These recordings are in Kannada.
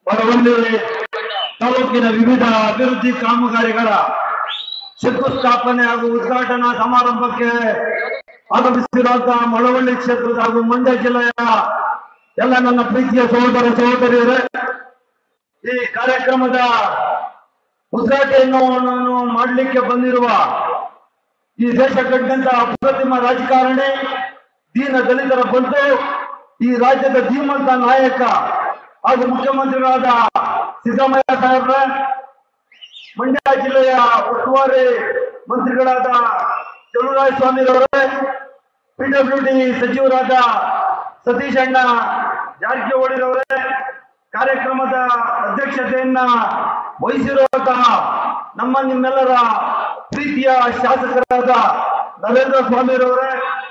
ಹೊರವಳ್ಳಿ ತಾಲೂಕಿನ ವಿವಿಧ ಅಭಿವೃದ್ಧಿ ಕಾಮಗಾರಿಗಳ ಶಂಕುಸ್ಥಾಪನೆ ಹಾಗೂ ಉದ್ಘಾಟನಾ ಸಮಾರಂಭಕ್ಕೆ ಆಗಮಿಸಿರುವಂತಹ ಮಳವಳ್ಳಿ ಕ್ಷೇತ್ರದ ಹಾಗೂ ಮಂಡ್ಯ ಜಿಲ್ಲೆಯ ಎಲ್ಲ ನನ್ನ ಪ್ರೀತಿಯ ಸಹೋದರ ಸಹೋದರಿಯರೇ ಈ ಕಾರ್ಯಕ್ರಮದ ಉದ್ಘಾಟನೆಯನ್ನು ನಾನು ಮಾಡಲಿಕ್ಕೆ ಬಂದಿರುವ ಈ ದೇಶ ಕಂಡಂತ ಅಪ್ರತಿಮ ರಾಜಕಾರಣಿ ದೀನ ದಲಿತರ ಬಂಧು ಈ ರಾಜ್ಯದ ಧೀಮಂತ ನಾಯಕ ಹಾಗೂ ಮುಖ್ಯಮಂತ್ರಿಗಳಾದ ಸಿದ್ದರಾಮಯ್ಯ ಸಾಹೇಬ್ರೆ ಮಂಡ್ಯ ಜಿಲ್ಲೆಯ ಉಸ್ತುವಾರಿ ಮಂತ್ರಿಗಳಾದ ಚಲುವರಾಯ ಸ್ವಾಮಿರವರೇ ಪಿಡಬ್ಲ್ಯೂ ಡಿ ಸಚಿವರಾದ ಸತೀಶ್ ಅಣ್ಣ ಜಾರಕಿಹೊಳಿರವರೇ ಕಾರ್ಯಕ್ರಮದ ಅಧ್ಯಕ್ಷತೆಯನ್ನ ವಹಿಸಿರುವಂತಹ ನಮ್ಮ ನಿಮ್ಮೆಲ್ಲರ ಪ್ರೀತಿಯ ಶಾಸಕರಾದ ನರೇಂದ್ರ ಸ್ವಾಮಿರವರೇ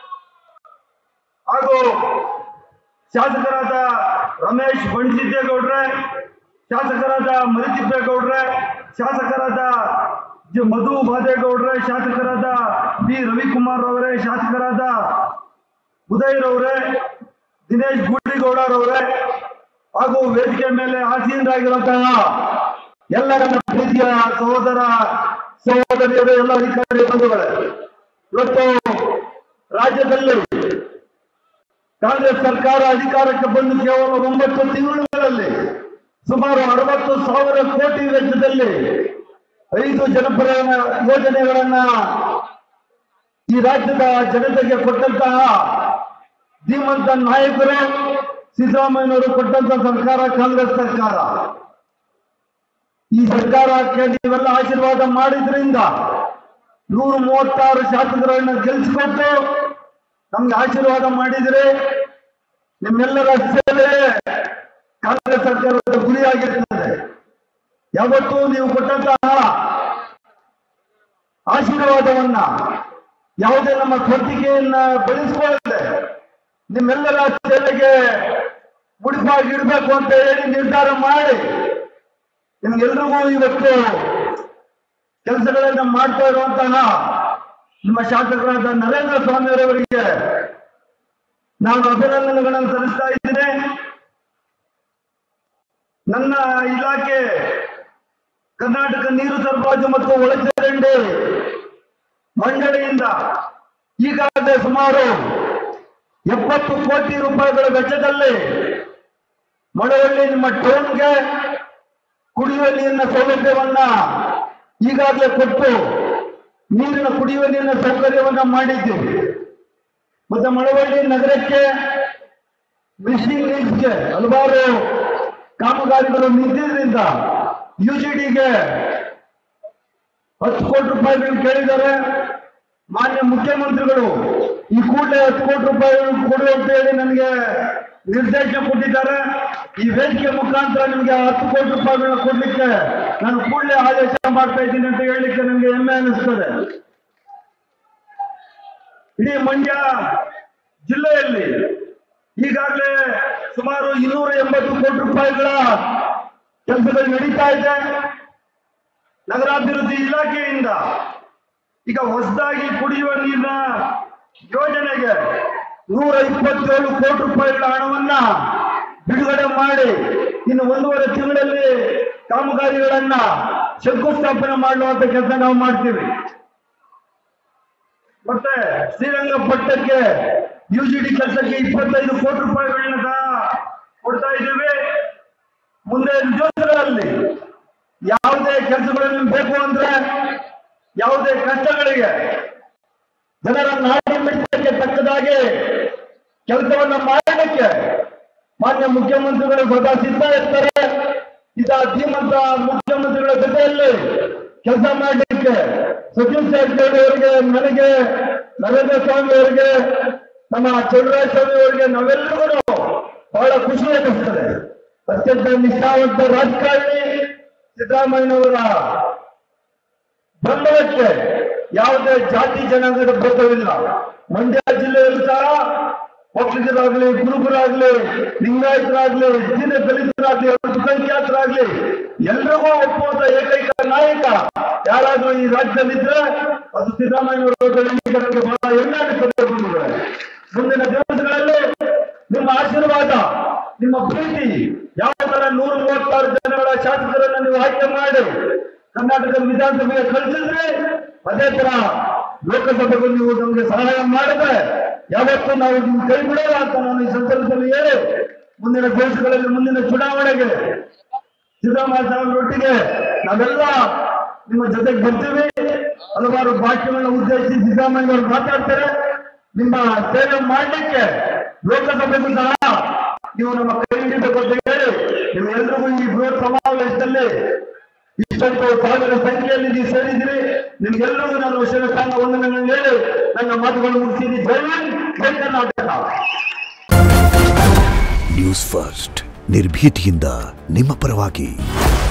ಹಾಗೂ ಶಾಸಕರಾದ ರಮೇಶ್ ಬಣಸಿದ್ದೇಗೌಡ್ರೆ ಶಾಸಕರಾದ ಮರಿತಿಪ್ಪೇಗೌಡ್ರೆ ಶಾಸಕರಾದ ಜ- ಮಧು ಬಾದೇಗೌಡ್ರೆ ಶಾಸಕರಾದ ಬಿ ರವಿಕುಮಾರ್ ಅವರೇ ಶಾಸಕರಾದ ಉದಯರವರೇ ದಿನೇಶ್ ಗೂಡಿಗೌಡರವರೇ ಹಾಗೂ ವೇದಿಕೆ ಮೇಲೆ ಆಸೀನರಾಗಿರುವಂತಹ ಎಲ್ಲ ನನ್ನ ಪ್ರೀತಿಯ ಸಹೋದರ ಸಹೋದರಿಯರು ಎಲ್ಲ ಅಧಿಕಾರಿ ಬಂಧುಗಳೇ ಇವತ್ತು ರಾಜ್ಯದಲ್ಲಿ ಕಾಂಗ್ರೆಸ್ ಸರ್ಕಾರ ಅಧಿಕಾರಕ್ಕೆ ಬಂದು ಕೇವಲ ಒಂಬತ್ತು ತಿಂಗಳುಗಳಲ್ಲಿ ಸುಮಾರು ಅರವತ್ತು ಸಾವಿರ ಕೋಟಿ ವೆಚ್ಚದಲ್ಲಿ ಐದು ಜನಪರ ಯೋಜನೆಗಳನ್ನ ಈ ರಾಜ್ಯದ ಜನತೆಗೆ ಕೊಟ್ಟಂತಹ ಧೀಮಂತ ನಾಯಕರು ಸಿದ್ದರಾಮಯ್ಯನವರು ಕೊಟ್ಟಂತ ಸರ್ಕಾರ ಕಾಂಗ್ರೆಸ್ ಸರ್ಕಾರ ಈ ಸರ್ಕಾರಕ್ಕೆ ನೀವೆಲ್ಲ ಆಶೀರ್ವಾದ ಮಾಡಿದ್ರಿಂದ ನೂರ ಮೂವತ್ತಾರು ಶಾಸಕರನ್ನ ಗೆಲ್ಲಿಸಿಕೊಟ್ಟು ನಮ್ಗೆ ಆಶೀರ್ವಾದ ಮಾಡಿದ್ರೆ ನಿಮ್ಮೆಲ್ಲರ ಸೇವೆ ಕಾಂಗ್ರೆಸ್ ಸರ್ಕಾರದ ಗುರಿಯಾಗಿರ್ತದೆ ಯಾವತ್ತೂ ನೀವು ಕೊಟ್ಟಂತಹ ಆಶೀರ್ವಾದವನ್ನ ಯಾವುದೇ ನಮ್ಮ ಸ್ವಂತಿಕೆಯನ್ನ ಬೆಳೆಸ್ಕೊಳ್ಳದೆ ನಿಮ್ಮೆಲ್ಲರ ಸೇವೆಗೆ ಮುಡಿಪಾಗಿ ಇಡಬೇಕು ಅಂತ ಹೇಳಿ ನಿರ್ಧಾರ ಮಾಡಿ ನಿಮ್ಗೆಲ್ರಿಗೂ ಇವತ್ತು ಕೆಲಸಗಳನ್ನ ಮಾಡ್ತಾ ಇರುವಂತಹ ನಿಮ್ಮ ಶಾಸಕರಾದ ನರೇಂದ್ರ ಸ್ವಾಮಿ ಅವರವರಿಗೆ ನಾನು ಅಭಿನಂದನೆಗಳನ್ನು ಸಲ್ಲಿಸ್ತಾ ಇದ್ದೇನೆ ನನ್ನ ಇಲಾಖೆ ಕರ್ನಾಟಕ ನೀರು ಸರಬರಾಜು ಮತ್ತು ಒಳಚರಂಡಿ ಮಂಡಳಿಯಿಂದ ಈಗಾಗಲೇ ಸುಮಾರು ಎಪ್ಪತ್ತು ಕೋಟಿ ರೂಪಾಯಿಗಳ ವೆಚ್ಚದಲ್ಲಿ ಮಳವಳ್ಳಿ ನಿಮ್ಮ ಟೌನ್ಗೆ ಕುಡಿಯುವ ನೀರಿನ ಸೌಲಭ್ಯವನ್ನ ಈಗಾಗಲೇ ಕೊಟ್ಟು ನೀರಿನ ಕುಡಿಯುವ ನೀರಿನ ಸೌಕರ್ಯವನ್ನ ಮಾಡಿದ್ದೀವಿ ಮತ್ತೆ ಮಳವಳ್ಳಿ ನಗರಕ್ಕೆ ಮಿಷಿಂಗ್ ನೀಡ್ಸ್ಗೆ ಹಲವಾರು ಕಾಮಗಾರಿಗಳು ನಿಂತಿದ್ರಿಂದ ಯು ಜಿ ಡಿಗೆ ಹತ್ತು ಕೋಟಿ ರೂಪಾಯಿಗಳು ಕೇಳಿದ್ದಾರೆ ಮಾನ್ಯ ಮುಖ್ಯಮಂತ್ರಿಗಳು ಈ ಕೂಡಲೇ ಹತ್ತು ಕೋಟಿ ರೂಪಾಯಿಗಳು ಕೊಡು ಅಂತ ಹೇಳಿ ನನಗೆ ನಿರ್ದೇಶನ ಕೊಟ್ಟಿದ್ದಾರೆ ಈ ವೇದಿಕೆ ಮುಖಾಂತರ ನಿಮಗೆ ಹತ್ತು ಕೋಟಿ ರೂಪಾಯಿಗಳನ್ನ ಕೊಡ್ಲಿಕ್ಕೆ ನಾನು ಕೂಡಲೇ ಆದೇಶ ಮಾಡ್ತಾ ಇದ್ದೀನಿ ಅಂತ ಹೇಳಲಿಕ್ಕೆ ನನಗೆ ಹೆಮ್ಮೆ ಅನಿಸ್ತದೆ ಇಡೀ ಮಂಡ್ಯ ಜಿಲ್ಲೆಯಲ್ಲಿ ಈಗಾಗಲೇ ಸುಮಾರು ಇನ್ನೂರ ಎಂಬತ್ತು ಕೋಟಿ ರೂಪಾಯಿಗಳ ಕೆಲಸಗಳು ನಡೀತಾ ಇದೆ ನಗರಾಭಿವೃದ್ಧಿ ಇಲಾಖೆಯಿಂದ ಈಗ ಹೊಸದಾಗಿ ಕುಡಿಯುವ ನೀರಿನ ಯೋಜನೆಗೆ ನೂರ ಇಪ್ಪತ್ತೇಳು ಕೋಟಿ ರೂಪಾಯಿಗಳ ಹಣವನ್ನ ಬಿಡುಗಡೆ ಮಾಡಿ ಇನ್ನು ಒಂದೂವರೆ ತಿಂಗಳಲ್ಲಿ ಕಾಮಗಾರಿಗಳನ್ನ ಶಂಕುಸ್ಥಾಪನೆ ಮಾಡುವಂತ ಕೆಲಸ ನಾವು ಮಾಡ್ತೀವಿ ಮತ್ತೆ ಶ್ರೀರಂಗಪಟ್ಟಣಕ್ಕೆ ಯು ಜಿ ಡಿ ಕೆಲಸಕ್ಕೆ ಇಪ್ಪತ್ತೈದು ಕೋಟಿ ರೂಪಾಯಿಗಳನ್ನ ಸಹ ಕೊಡ್ತಾ ಇದ್ದೇವೆ ಮುಂದೆ ದಿವಸಗಳಲ್ಲಿ ಯಾವುದೇ ಕೆಲಸಗಳು ಬೇಕು ಅಂದ್ರೆ ಯಾವುದೇ ಕಷ್ಟಗಳಿಗೆ ಜನರ ನಾಡಿ ಮಿಡಿತಕ್ಕೆ ತಕ್ಕದಾಗಿ ಕೆಲಸವನ್ನ ಮಾಡಲಿಕ್ಕೆ ಮಾನ್ಯ ಮುಖ್ಯಮಂತ್ರಿಗಳು ಸದಾ ಸಿದ್ಧ ಇರ್ತಾರೆ ಇದ ಧೀಮಂತ ಮುಖ್ಯಮಂತ್ರಿಗಳ ಜೊತೆಯಲ್ಲಿ ಕೆಲಸ ಮಾಡಲಿಕ್ಕೆ ಸತೀಶ್ ಜಾರಕಿಹೊಳಿ ಅವರಿಗೆ ನನಗೆ ನರೇಂದ್ರ ಸ್ವಾಮಿ ಅವರಿಗೆ ನಮ್ಮ ಚಂದ್ರರಾಯ ಸ್ವಾಮಿ ಅವರಿಗೆ ನಾವೆಲ್ಲರಿಗೂ ಬಹಳ ಖುಷಿ ಅನಿಸ್ತದೆ ಅತ್ಯಂತ ನಿಷ್ಠಾವಂತ ರಾಜಕಾರಣಿ ಸಿದ್ದರಾಮಯ್ಯನವರ ಬೆಂಬಲಕ್ಕೆ ಯಾವುದೇ ಜಾತಿ ಜನಾಂಗದ ಭೇದವಿಲ್ಲ ಮಂಡ್ಯ ಜಿಲ್ಲೆಯಲ್ಲೂ ಸಹ ಒಕ್ಕಲಿಗರಾಗ್ಲಿ ಕುರುಬರಾಗ್ಲಿ ಲಿಂಗಾಯತರಾಗ್ಲಿ ದೀನ ದಲಿತರಾಗ್ಲಿ ಅಲ್ಪಸಂಖ್ಯಾತರಾಗ್ಲಿ ಎಲ್ರಿಗೂ ಒಪ್ಪುವಂತ ಏಕೈಕ ನಾಯಕ ಯಾರಾದ್ರೂ ಈ ರಾಜ್ಯದಲ್ಲಿದ್ರೆ ಅದು ಸಿದ್ದರಾಮಯ್ಯನವರು ನನಗೆ ಬಹಳ ಹೆಮ್ಮೆ ಅನಿಸ್ತದೆ ಬಂಧುಗಳೇ. ಮುಂದಿನ ದಿವಸಗಳಲ್ಲಿ ನಿಮ್ಮ ಆಶೀರ್ವಾದ ನಿಮ್ಮ ಪ್ರೀತಿ ಯಾವ ತರ ನೂರ ಮೂವತ್ತ ಸಾವಿರ ಜನಗಳ ಶಾಸಕರನ್ನ ನೀವು ಆಯ್ಕೆ ಮಾಡಿ ಕರ್ನಾಟಕದ ವಿಧಾನಸಭೆಗೆ ಕಳಿಸಿದ್ರೆ ಅದೇ ತರ ಲೋಕಸಭೆಗೂ ನೀವು ನಮಗೆ ಸಹಾಯ ಮಾಡಿದ್ರೆ ಯಾವತ್ತೂ ನಾವು ನಿಮ್ ಕೈ ಬಿಡೋಲ್ಲ ಅಂತ ನಾನು ಈ ಸಂದರ್ಭದಲ್ಲಿ ಹೇಳಿ ಮುಂದಿನ ದಿವಸಗಳಲ್ಲಿ ಮುಂದಿನ ಚುನಾವಣೆಗೆ ಸಿದ್ದರಾಮಯ್ಯ ಸಾಹೇಬರೊಟ್ಟಿಗೆ ನಾವೆಲ್ಲ ನಿಮ್ಮ ಜೊತೆಗೆ ಬರ್ತೀವಿ ಹಲವಾರು ಭಾಷೆಗಳನ್ನ ಉದ್ದೇಶಿಸಿ ಸಿದ್ದರಾಮಯ್ಯ ಅವರು ಮಾತಾಡ್ತಾರೆ ನಿಮ್ಮ ಸೇವೆ ಮಾಡಲಿಕ್ಕೆ ಲೋಕಸಭೆಗೂ ಸಹ ನೀವು ನಮ್ಮ ಕೈ ಹಿಡಿಬೇಕು ಅಂತ ಹೇಳಿ ನಿಮ್ಮೆಲ್ಲರಿಗೂ ಈ ಬೃಹತ್ ಸಮಾವೇಶದಲ್ಲಿ ಇಷ್ಟೊಂದು ಸಾವಿರ ಸಂಖ್ಯೆಯಲ್ಲಿ ನೀವು ಸೇರಿದಿರಿ ನಿಮ್ಗೆಲ್ಲರಿಗೂ ನಾನು ಶಿರಸ್ಥಾನ ವಂದನೆಗಳನ್ನು ಹೇಳಿ ನನ್ನ ಮಾತುಗಳು ಮುಗಿಸಿದ್ದೀನಿ ಜೈ ಹಿಂದ್, ಜೈ ಕರ್ನಾಟಕ ನ್ಯೂಸ್ ಫಸ್ಟ್ ನಿರ್ಭೀತಿಯಿಂದ ನಿಮ್ಮ ಪರವಾಗಿ